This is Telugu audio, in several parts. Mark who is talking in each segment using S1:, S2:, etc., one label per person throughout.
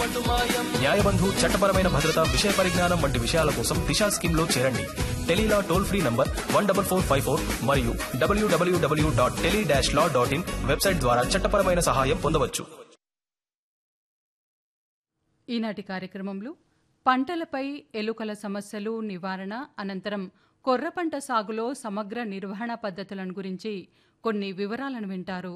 S1: న్యాయబంధు చట్టపరమైన భద్రత విషయ పరిజ్ఞానం వంటి విషయాల కోసం దిశా స్కీమ్ లో చేరండి tele law toll free number one double four five four మరియు డబ్ల్యూడబ్ల్యూడబ్ల్యూ dot tele dash law dot in website ద్వారా చట్టపరమైన సహాయం పొందవచ్చు
S2: ఈనాటి కార్యక్రమంలో పంటలపై ఎలుకల సమస్యలు నివారణ అనంతరం కొర్ర పంట సాగులో సమగ్ర నిర్వహణ పద్ధతులను గురించి కొన్ని వివరాలను వింటారు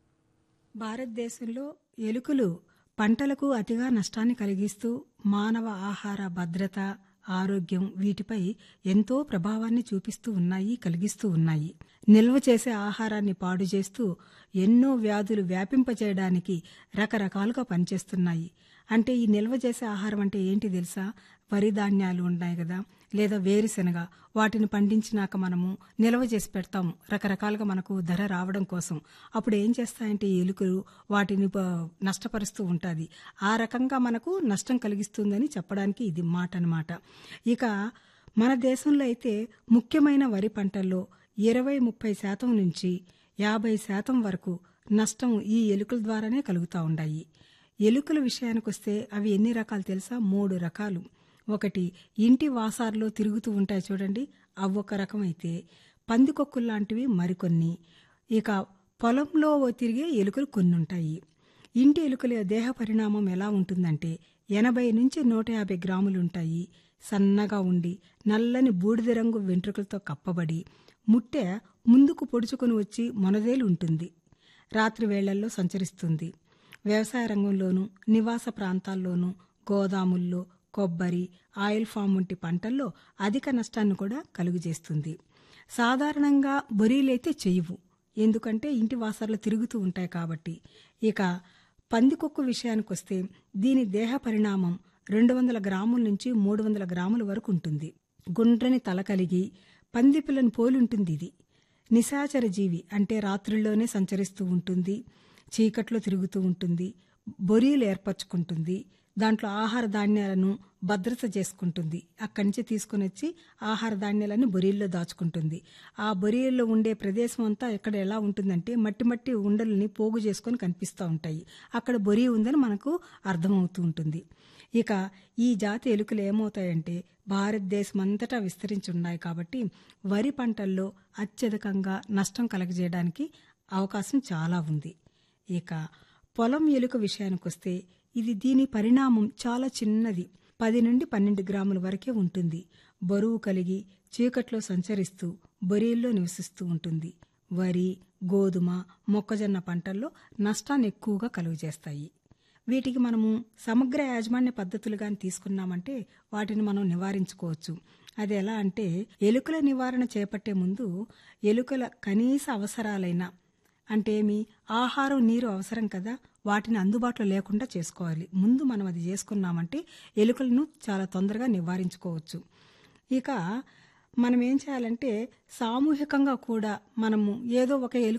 S3: భారతదేశంలో ఎలుకలు పంటలకు అతిగా నష్టాన్ని కలిగిస్తూ మానవ ఆహార భద్రత ఆరోగ్యం వీటిపై ఎంతో ప్రభావాన్ని చూపిస్తూ ఉన్నాయి కలిగిస్తూ ఉన్నాయి నిల్వ చేసే ఆహారాన్ని పాడు చేస్తూ ఎన్నో వ్యాధులు వ్యాపింపచేయడానికి రకరకాలుగా పనిచేస్తున్నాయి అంటే ఈ నిల్వ చేసే ఆహారం అంటే ఏంటి తెలుసా వరి ధాన్యాలు ఉన్నాయి కదా లేదా వేరుశెనగ వాటిని పండించినాక మనము నిల్వ చేసి పెడతాము రకరకాలుగా మనకు ధర రావడం కోసం అప్పుడు ఏం చేస్తాయంటే ఈ ఎలుకలు వాటిని ప- నష్టపరుస్తూ ఉంటుంది ఆ రకంగా మనకు నష్టం కలిగిస్తుందని చెప్పడానికి ఇది మాట అనమాట ఇక మన దేశంలో అయితే ముఖ్యమైన వరి పంటల్లో ఇరవై ముప్పై శాతం నుంచి యాభై శాతం వరకు నష్టం ఈ ఎలుకల ద్వారానే కలుగుతూ ఉన్నాయి ఎలుకల విషయానికి వస్తే అవి ఎన్ని రకాలు తెలుసా మూడు రకాలు ఒకటి ఇంటి వాసార్లో తిరుగుతూ ఉంటాయి చూడండి అవి ఒక రకం అయితే పందికొక్కులు లాంటివి మరికొన్ని ఇక పొలంలో తిరిగే ఎలుకలు కొన్ని ఉంటాయి ఇంటి ఎలుకల దేహ పరిణామం ఎలా ఉంటుందంటే ఎనభై నుంచి నూట యాభై గ్రాములు ఉంటాయి సన్నగా ఉండి నల్లని బూడిద రంగు వెంట్రుకలతో కప్పబడి ముట్టె ముందుకు పొడుచుకొని వచ్చి మొనదేలు ఉంటుంది రాత్రి వేళల్లో సంచరిస్తుంది వ్యవసాయ రంగంలోనూ నివాస ప్రాంతాల్లోనూ గోదాముల్లో కొబ్బరి ఆయిల్ ఫామ్ వంటి పంటల్లో అధిక నష్టాన్ని కూడా కలుగజేస్తుంది సాధారణంగా బొరీలైతే చెయ్యవు ఎందుకంటే ఇంటి వాసర్లు తిరుగుతూ ఉంటాయి కాబట్టి ఇక పందికొక్కు విషయానికి వస్తే దీని దేహ పరిణామం రెండు వందల గ్రాముల నుంచి మూడు వందల గ్రాముల వరకు ఉంటుంది గుండ్రని తల కలిగి పంది పిల్లని పోలుంటుంది ఇది నిశాచర జీవి అంటే రాత్రుల్లోనే సంచరిస్తూ ఉంటుంది చీకట్లో తిరుగుతూ ఉంటుంది బొరీలు ఏర్పరచుకుంటుంది దాంట్లో ఆహార ధాన్యాలను భద్రత చేసుకుంటుంది అక్కడి నుంచి తీసుకుని వచ్చి ఆహార ధాన్యాలను బొరీల్లో దాచుకుంటుంది ఆ బొరీల్లో ఉండే ప్రదేశం అంతా ఎక్కడ ఎలా ఉంటుందంటే మట్టి మట్టి ఉండలని పోగు చేసుకొని కనిపిస్తూ ఉంటాయి అక్కడ బొరీ ఉందని మనకు అర్థమవుతూ ఉంటుంది ఇక ఈ జాతి ఎలుకలు ఏమవుతాయంటే భారతదేశం అంతటా విస్తరించి ఉన్నాయి కాబట్టి వరి పంటల్లో అత్యధికంగా నష్టం కలగజేయడానికి అవకాశం చాలా ఉంది ఇక పొలం ఎలుక విషయానికి వస్తే ఇది దీని పరిణామం చాలా చిన్నది పది నుండి పన్నెండు గ్రాముల వరకే ఉంటుంది బరువు కలిగి చీకట్లో సంచరిస్తూ బొరీల్లో నివసిస్తూ ఉంటుంది వరి గోధుమ మొక్కజొన్న పంటల్లో నష్టాన్ని ఎక్కువగా కలుగజేస్తాయి వీటికి మనము సమగ్ర యాజమాన్య పద్ధతులు కానీ తీసుకున్నామంటే వాటిని మనం నివారించుకోవచ్చు అది ఎలా అంటే ఎలుకల నివారణ చేపట్టే ముందు ఎలుకల కనీస అవసరాలైన అంటే ఏమి ఆహారం నీరు అవసరం కదా వాటిని అందుబాటులో లేకుండా చేసుకోవాలి ముందు మనం అది చేసుకున్నామంటే ఎలుకలను చాలా తొందరగా నివారించుకోవచ్చు ఇక మనం ఏం చేయాలంటే సామూహికంగా కూడా మనము ఏదో ఒక ఎలుక